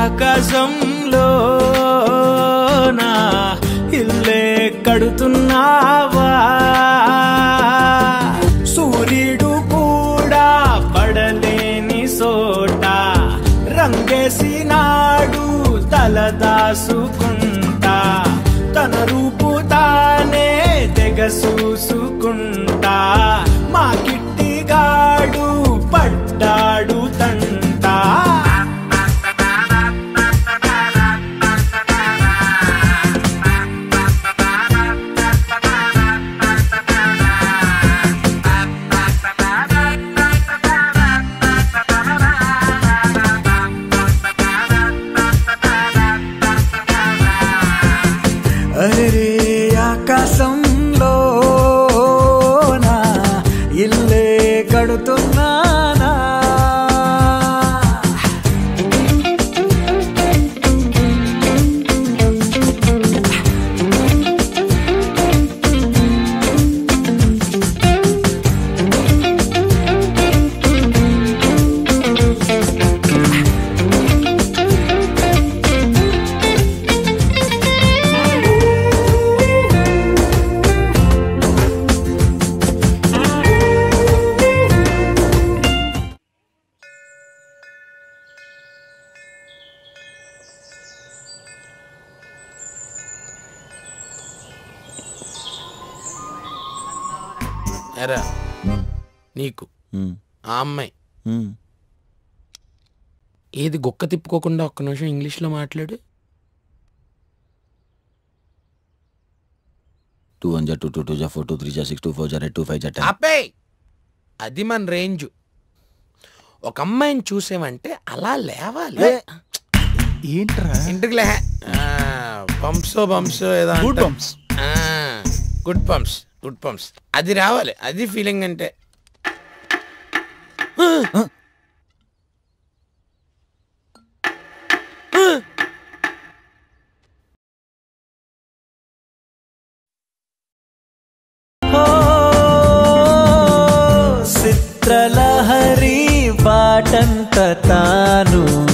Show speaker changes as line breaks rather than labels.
ఆకాశంలో నా ఇల్లే కడుతున్నావా సూర్యుడు కూడా పడలేని సోట రంగేసినాడు తలదాసుకుంటా తన రూపు తానే తెగ చూసుకుంటా మా కిట్టిగాడు పడ్డాడు తంటా అరే ఆకాశంలో నా ఇల్లే కడుతున్నానా
ఎరా నీకు ఆ అమ్మాయి ఏది గుక్క తిప్పుకోకుండా ఒక్క నిమిషం ఇంగ్లీష్లో మాట్లాడు
two one za two two two za four two three za six two four za eight two five za ten
ఆపే అది మన రేంజ్ ఒక అమ్మాయిని చూసామంటే అలా లేవాలి
ఏంట్రా
ఇంటికి లే పంప్స్ బంప్స్ ఏదో
Good
అంటారు.
bumps.
ఆ, గుడ్ పంప్స్ గుడ్ పంప్స్ అది రావాలి అది ఫీలింగ్ అంటే
చిత్రలహరి పాటంత తాను